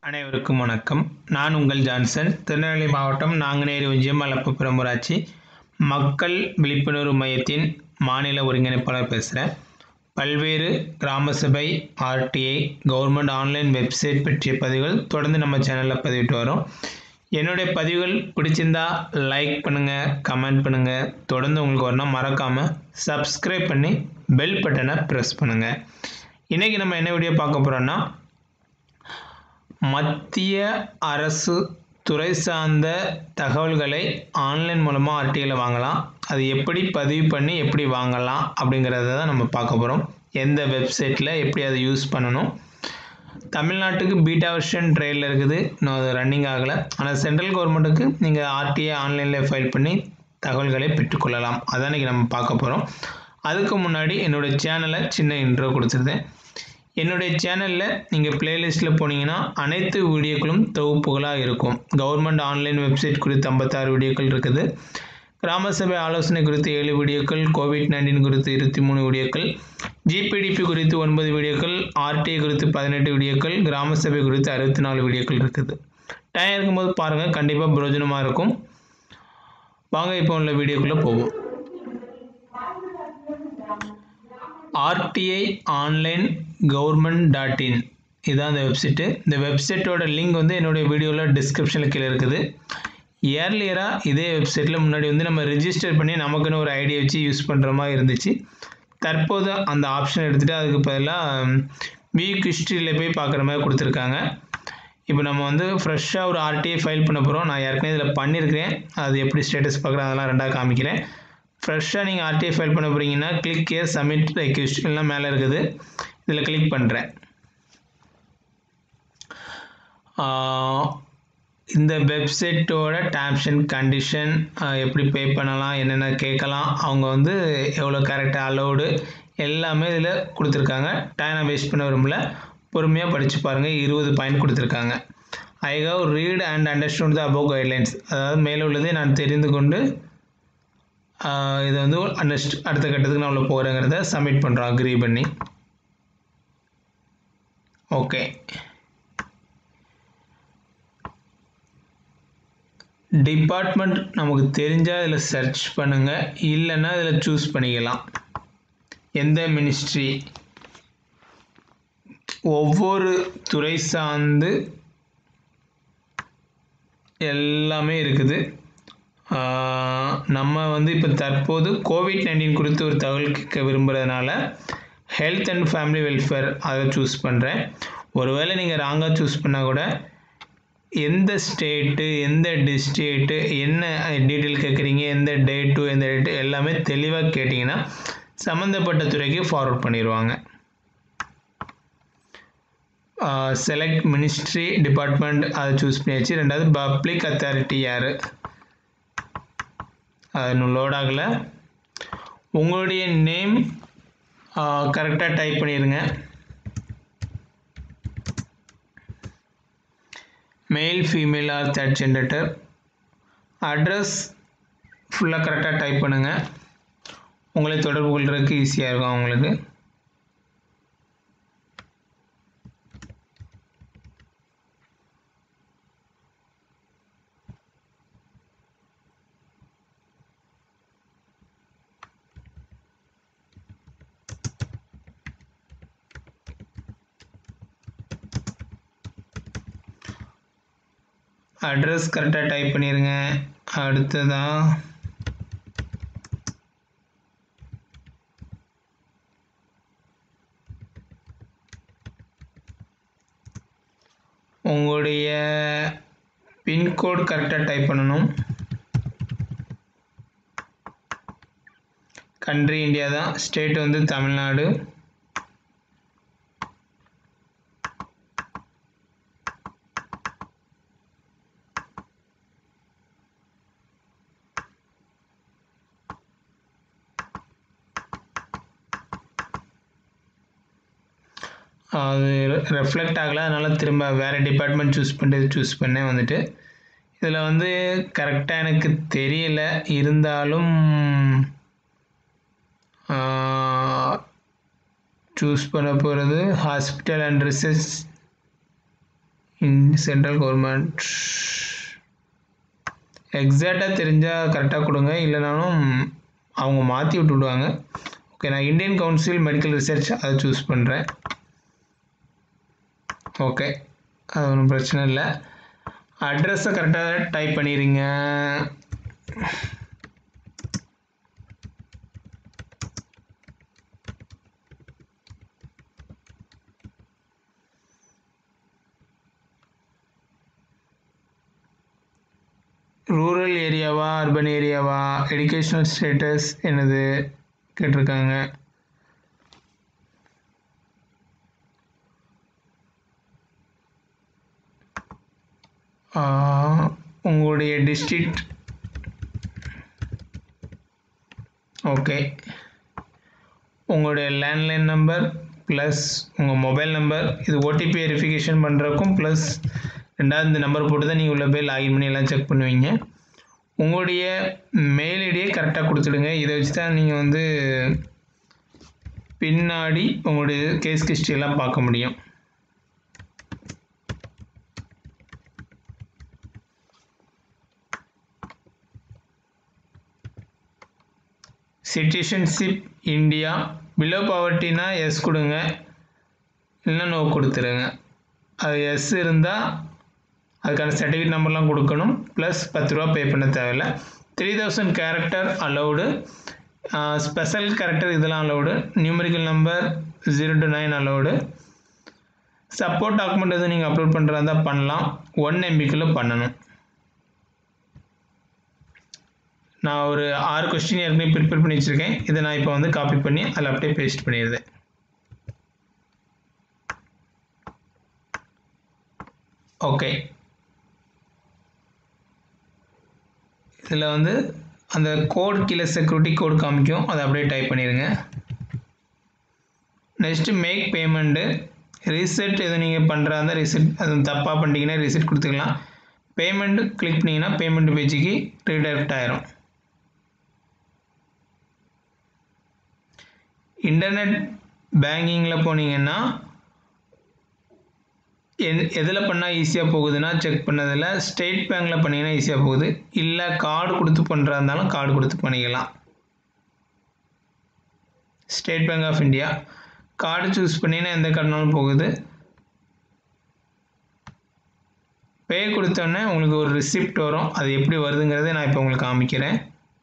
அனைவருக்கும் வணக்கம் நான் உங்கள் ஜான்சன் திருநெல்வேலி மாவட்டம் நாங்குநேரி ஒன்றியம் மலப்புப்புறம் ஊராட்சி மக்கள் விழிப்புணர்வு மையத்தின் மாநில ஒருங்கிணைப்பாளர் பேசுகிறேன் பல்வேறு கிராம சபை ஆர்டிஐ கவர்மெண்ட் ஆன்லைன் வெப்சைட் பற்றிய பதிவுகள் தொடர்ந்து நம்ம சேனலில் பதிவிட்டு வரோம் என்னுடைய பதிவுகள் பிடிச்சிருந்தா லைக் பண்ணுங்கள் கமெண்ட் பண்ணுங்கள் தொடர்ந்து உங்களுக்கு வரணும் மறக்காமல் சப்ஸ்கிரைப் பண்ணி பெல் பட்டனை ப்ரெஸ் பண்ணுங்கள் இன்றைக்கி நம்ம என்ன வீடியோ பார்க்க போகிறோன்னா மத்திய அரசு துறை சார்ந்த தகவல்களை ஆன்லைன் மூலமாக ஆர்டிஐயில் வாங்கலாம் அது எப்படி பதிவு பண்ணி எப்படி வாங்கலாம் அப்படிங்கிறத தான் நம்ம பார்க்க போகிறோம் எந்த வெப்சைட்டில் எப்படி அதை யூஸ் பண்ணணும் தமிழ்நாட்டுக்கு பீட்டா வெர்ஷன் ட்ரையலில் இருக்குது இன்னும் அது ரன்னிங் ஆகலை ஆனால் சென்ட்ரல் கவர்மெண்ட்டுக்கு நீங்கள் ஆர்டிஐ ஆன்லைனில் ஃபைல் பண்ணி தகவல்களை பெற்றுக்கொள்ளலாம் அதான் இன்றைக்கி நம்ம பார்க்க போகிறோம் அதுக்கு முன்னாடி என்னோடய சேனலை சின்ன இன்ட்ரோ கொடுத்துருந்தேன் என்னுடைய சேனலில் நீங்கள் பிளேலிஸ்ட்டில் போனீங்கன்னா அனைத்து வீடியோக்களும் தொகுப்புகளாக இருக்கும் கவர்மெண்ட் ஆன்லைன் வெப்சைட் குறித்து ஐம்பத்தாறு வீடியோக்கள் இருக்குது கிராம சபை ஆலோசனை குறித்து ஏழு வீடியோக்கள் கோவிட் நைன்டீன் குறித்து இருபத்தி மூணு வீடியோக்கள் ஜிபிடிபி குறித்து ஒன்பது வீடியோக்கள் ஆர்டிஐ குறித்து பதினெட்டு வீடியோக்கள் கிராம சபை குறித்து அறுபத்தி நாலு வீடியோக்கள் இருக்குது டைம் இருக்கும்போது பாருங்கள் கண்டிப்பாக பிரயோஜனமாக இருக்கும் வாங்க இப்போ உள்ள வீடியோக்குள்ளே போவோம் RTI online government dot in இதுதான் இந்த வெப்சைட்டு இந்த வெப்சைட்டோட லிங்க் வந்து என்னுடைய வீடியோவில் டிஸ்கிரிப்ஷனில் கீழே இருக்குது இயர்லியராக இதே வெப்சைட்டில் முன்னாடி வந்து நம்ம ரிஜிஸ்டர் பண்ணி நமக்குன்னு ஒரு ஐடியா வச்சு யூஸ் பண்ணுற மாதிரி இருந்துச்சு தற்போது அந்த ஆப்ஷன் எடுத்துகிட்டு அதுக்கு பதிலாக வீக் ஹிஸ்ட்ரியில் போய் பார்க்குற மாதிரி கொடுத்துருக்காங்க இப்போ நம்ம வந்து ஃப்ரெஷ்ஷாக ஒரு ஆர்டிஐ ஃபைல் பண்ண போகிறோம் நான் ஏற்கனவே இதில் பண்ணியிருக்கிறேன் அது எப்படி ஸ்டேட்டஸ் பார்க்குறேன் அதெல்லாம் ரெண்டாக காமிக்கிறேன் ஃப்ரெஷ்ஷாக நீங்கள் ஆர்டிஐ ஃபைல் பண்ண போகிறீங்கன்னா கிளிக் ஏ சப்மிட் ரெக்வஸ்ட் எல்லாம் மேலே இருக்குது இதில் கிளிக் பண்ணுறேன் இந்த வெப்சைட்டோட டேர்ம்ஸ் அண்ட் கண்டிஷன் எப்படி பே பண்ணலாம் என்னென்ன கேட்கலாம் அவங்க வந்து எவ்வளோ கரெக்டாக அலோடு எல்லாமே இதில் கொடுத்துருக்காங்க டைம் வேஸ்ட் பண்ண விரும்பல பொறுமையாக படித்து பாருங்கள் இருபது பாயிண்ட் கொடுத்துருக்காங்க I have read and understand the above guidelines அதாவது மேலே உள்ளதை நான் தெரிந்து கொண்டு இதை வந்து நெக்ஸ்ட் அடுத்த கட்டத்துக்கு நான் உள்ள போகிறேங்கிறத சப்மிட் பண்ணுறோம் அக்ரி பண்ணி ஓகே டிபார்ட்மெண்ட் நமக்கு தெரிஞ்சால் இதில் சர்ச் பண்ணுங்கள் இல்லைன்னா இதில் சூஸ் பண்ணிக்கலாம் எந்த மினிஸ்ட்ரி ஒவ்வொரு துறை சார்ந்து எல்லாமே இருக்குது நம்ம வந்து இப்போ தற்போது கோவிட் நைன்டீன் குறித்து ஒரு தகவல் கேட்க விரும்புகிறதுனால ஹெல்த் அண்ட் ஃபேமிலி வெல்ஃபேர் அதை சூஸ் பண்ணுறேன் ஒருவேளை நீங்கள் ராங்காக சூஸ் பண்ணால் கூட எந்த ஸ்டேட்டு எந்த டிஸ்ட்ரிக்ட்டு என்ன டீட்டெயில் கேட்குறீங்க எந்த டேட்டு எந்த டேட்டு எல்லாமே தெளிவாக கேட்டிங்கன்னா சம்மந்தப்பட்ட துறைக்கு ஃபார்வர்ட் பண்ணிடுவாங்க செலக்ட் மினிஸ்ட்ரி டிபார்ட்மெண்ட் அதை சூஸ் பண்ணியாச்சு ரெண்டாவது பப்ளிக் அத்தாரிட்டி யார் அது இன்னும் லோட் ஆகலை உங்களுடைய நேம் கரெக்டாக டைப் பண்ணிடுங்க male female or third gender address ஃபுல்லாக கரெக்டாக டைப் பண்ணுங்கள் உங்களை தொடர்பு கொள்றதுக்கு ஈஸியாக இருக்கும் அவங்களுக்கு அட்ரஸ் கரெக்டாக டைப் பண்ணிடுங்க அடுத்ததான் உங்களுடைய பின்கோட் கரெக்டாக டைப் பண்ணணும் கண்ட்ரி இந்தியா தான் ஸ்டேட் வந்து தமிழ்நாடு அது ரெஃப்ளெக்ட் ஆகலை அதனால் திரும்ப வேறு டிபார்ட்மெண்ட் சூஸ் பண்ணிட்டு சூஸ் பண்ணேன் வந்துட்டு இதில் வந்து கரெக்டாக எனக்கு தெரியல இருந்தாலும் சூஸ் பண்ண போகிறது hospital and research central government எக்ஸாக்டாக தெரிஞ்சால் கரெக்டாக கொடுங்க இல்லைனாலும் அவங்க மாற்றி விட்டு விடுவாங்க ஓகே நான் இந்தியன் கவுன்சில் மெடிக்கல் ரிசர்ச் அதை சூஸ் பண்ணுறேன் ஓகே அது ஒன்றும் பிரச்சனை இல்லை அட்ரஸை கரெக்டாக டைப் பண்ணிடுங்க ரூரல் ஏரியாவா அர்பன் ஏரியாவா எஜுகேஷ்னல் ஸ்டேட்டஸ் என்னது கேட்டிருக்காங்க ஆஹ், உங்களுடைய டிஸ்ட்ரிக்ட் ஓகே உங்களுடைய லேண்ட்லைன் நம்பர் ப்ளஸ் உங்கள் மொபைல் நம்பர் இது ஓடிபி வெரிஃபிகேஷன் பண்ணுறக்கும் ப்ளஸ் ரெண்டாவது இந்த நம்பர் போட்டு தான் நீங்கள் உள்ள போய் லாகின் பண்ணி எல்லாம் செக் பண்ணுவீங்க உங்களுடைய மெயில் ஐடியை கரெக்டாக கொடுத்துடுங்க இதை வச்சு தான் நீங்கள் வந்து பின்னாடி உங்களுடைய கேஸ் ஹிஸ்ட்ரி எல்லாம் பார்க்க முடியும் சிட்டிசன்ஷிப் இந்தியா பிலோ பவர்ட்டினா எஸ் கொடுங்க இல்லைன்னா நோ கொடுத்துருங்க அது எஸ் இருந்தால் அதுக்கான சர்டிஃபிகேட் நம்பர்லாம் கொடுக்கணும் ப்ளஸ் பத்து ரூபா பே பண்ண தேவையில்ல three thousand character allowed special character இதெல்லாம் allowed numerical number zero to nine allowed support document எதுவும் நீங்கள் அப்லோட் பண்ணுறதா இருந்தால் பண்ணலாம் ஒன் எம்பிக்குள்ளே பண்ணணும் நான் ஒரு ஆறு கொஸ்டின் ஏற்கனவே ப்ரிப்பேர் பண்ணி வச்சுருக்கேன் இதை நான் இப்போ வந்து காப்பி பண்ணி அதில் அப்படியே பேஸ்ட் பண்ணிடுறேன் ஓகே இதில் வந்து அந்த கோட் கீழே செக்யூரிட்டி கோட் காமிக்கும் அதை அப்படியே டைப் பண்ணிடுங்க நெக்ஸ்ட்டு மேக் பேமெண்ட்டு ரீசெட் எதுவும் நீங்கள் பண்ணுறா இருந்தால் ரீசெட் அது தப்பாக பண்ணிட்டீங்கன்னா ரீசெட் கொடுத்துக்கலாம் பேமெண்ட்டு கிளிக் பண்ணிங்கன்னா பேமெண்ட் பேஜுக்கு ரீடைரக்ட் ஆயிரும் இன்டர்நெட் பேங்கிங்கில் போனீங்கன்னா எது எதில் பண்ணால் ஈஸியாக போகுதுன்னா செக் பண்ணதில் ஸ்டேட் பேங்க்கில் பண்ணிங்கன்னா ஈஸியாக போகுது இல்லை கார்டு கொடுத்து பண்ணுறா இருந்தாலும் கார்டு கொடுத்து பண்ணிக்கலாம் State Bank of India card choose பண்ணிங்கன்னா எந்த கார்டுனாலும் போகுது பே கொடுத்தோன்னே உங்களுக்கு ஒரு ரிசிப்ட் வரும் அது எப்படி வருதுங்கிறத நான் இப்போ உங்களுக்கு காமிக்கிறேன்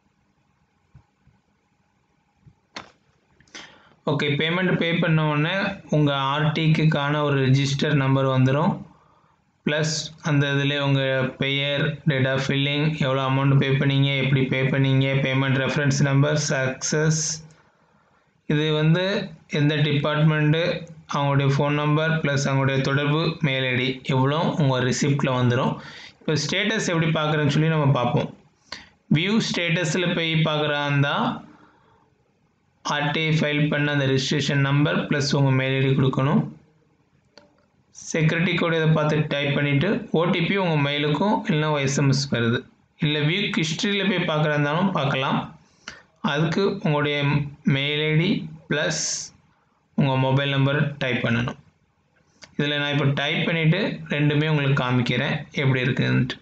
ஓகே பேமெண்ட் பே பண்ண உடனே உங்கள் ஆர்டிக்குக்கான ஒரு ரிஜிஸ்டர் நம்பர் வந்துடும் ப்ளஸ் அந்த இதில் உங்கள் பெயர் டேட் ஆஃப் ஃபில்லிங் எவ்வளோ அமௌண்ட் பே பண்ணீங்க எப்படி பே பண்ணீங்க பேமெண்ட் ரெஃபரன்ஸ் நம்பர் சக்ஸஸ் இது வந்து எந்த டிபார்ட்மெண்ட்டு அவங்களுடைய ஃபோன் நம்பர் ப்ளஸ் அவங்களுடைய தொடர்பு மெயில் ஐடி எவ்வளோ உங்கள் ரிசிப்டில் வந்துடும் இப்போ ஸ்டேட்டஸ் எப்படி பார்க்குறேன்னு சொல்லி நம்ம பார்ப்போம் வியூ ஸ்டேட்டஸில் போய் பார்க்குறா இருந்தால் ஆர்டிஐ ஃபைல் பண்ண அந்த ரிஜிஸ்ட்ரேஷன் நம்பர் ப்ளஸ் உங்கள் மெயில் ஐடி கொடுக்கணும் செக்யூரிட்டி கோட் இதை பார்த்து டைப் பண்ணிவிட்டு ஓடிபி உங்கள் மெயிலுக்கும் இல்லைனா எஸ்எம்எஸ் வருது இல்லை வியூ ஹிஸ்ட்ரியில் போய் பார்க்குறா இருந்தாலும் பார்க்கலாம் அதுக்கு உங்களுடைய மெயில் ஐடி ப்ளஸ் உங்கள் மொபைல் நம்பர் டைப் பண்ணணும் இதில் நான் இப்போ டைப் பண்ணிவிட்டு ரெண்டுமே உங்களுக்கு காமிக்கிறேன் எப்படி இருக்குதுன்ட்டு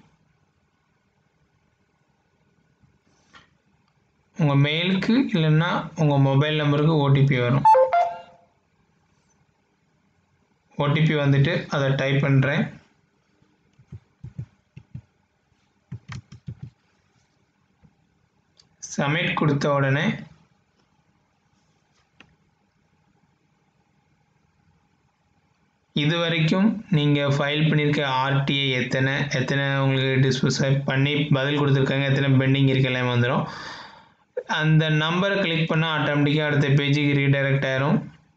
உங்கள் மெயிலுக்கு இல்லைன்னா உங்கள் மொபைல் நம்பருக்கு ஓடிபி வரும் ஓடிபி வந்துட்டு அதை டைப் பண்ணுறேன் சப்மிட் கொடுத்த உடனே இது வரைக்கும் நீங்கள் ஃபைல் பண்ணியிருக்க ஆர்டிஐ எத்தனை எத்தனை உங்களுக்கு டிஸ்போஸ் பண்ணி பதில் கொடுத்துருக்காங்க எத்தனை பெண்டிங் இருக்கு எல்லாமே வந்துடும் அந்த நம்பரை கிளிக் பண்ணால் ஆட்டோமேட்டிக்காக அடுத்த பேஜுக்கு ரீடைரக்ட் ஆயிரும்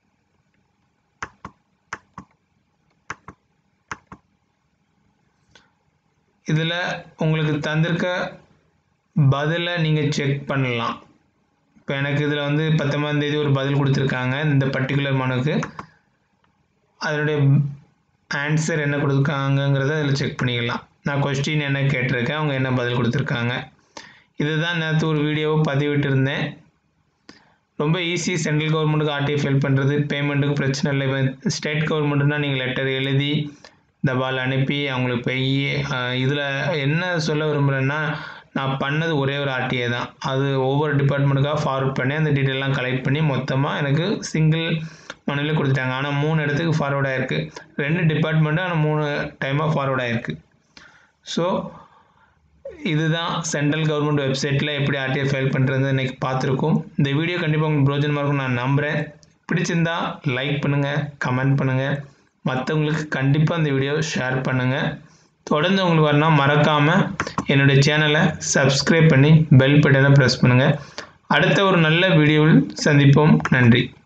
இதில் உங்களுக்கு தந்திருக்க பதிலை நீங்கள் செக் பண்ணலாம் இப்போ எனக்கு இதில் வந்து பத்தொம்பதாம் தேதி ஒரு பதில் கொடுத்துருக்காங்க இந்த பர்டிகுலர் மனுக்கு அதனுடைய ஆன்சர் என்ன கொடுத்துருக்காங்கங்கிறத அதில் செக் பண்ணிக்கலாம் நான் கொஸ்டின் என்ன கேட்டிருக்கேன் அவங்க என்ன பதில் கொடுத்துருக்காங்க இதுதான் நேற்று ஒரு வீடியோவை பதிவிட்டிருந்தேன் ரொம்ப ஈஸி சென்ட்ரல் கவர்மெண்ட்டுக்கு ஆர்டிஐ ஃபைல் பண்ணுறது பேமெண்ட்டுக்கு பிரச்சனை இல்லை இப்போ ஸ்டேட் கவர்மெண்ட்னா நீங்கள் லெட்டர் எழுதி தபால் அனுப்பி அவங்களுக்கு போய் இதில் என்ன சொல்ல விரும்புகிறேன்னா நான் பண்ணது ஒரே ஒரு ஆர்டிஏ தான் அது ஒவ்வொரு டிபார்ட்மெண்ட்டுக்காக ஃபார்வர்ட் பண்ணி அந்த டீட்டெயிலாம் கலெக்ட் பண்ணி மொத்தமாக எனக்கு சிங்கிள் மணியில் கொடுத்துட்டாங்க ஆனால் மூணு இடத்துக்கு ஃபார்வர்ட் ஆகிருக்கு ரெண்டு டிபார்ட்மெண்ட்டு ஆனால் மூணு டைமாக ஃபார்வர்ட் ஆகிருக்கு ஸோ இதுதான் சென்ட்ரல் கவர்மெண்ட் வெப்சைட்டில் எப்படி ஆர்டிஐ ஃபைல் பண்ணுறது இன்றைக்கி பார்த்துருக்கோம் இந்த வீடியோ கண்டிப்பாக உங்களுக்கு பிரோஜனமாக இருக்கும் நான் நம்புகிறேன் பிடிச்சிருந்தா லைக் பண்ணுங்கள் கமெண்ட் பண்ணுங்கள் மற்றவங்களுக்கு கண்டிப்பாக இந்த வீடியோ ஷேர் பண்ணுங்கள் தொடர்ந்து உங்களுக்கு வரணும் மறக்காமல் என்னுடைய சேனலை சப்ஸ்கிரைப் பண்ணி பெல் பட்டனை ப்ரெஸ் பண்ணுங்கள் அடுத்த ஒரு நல்ல வீடியோவில் சந்திப்போம் நன்றி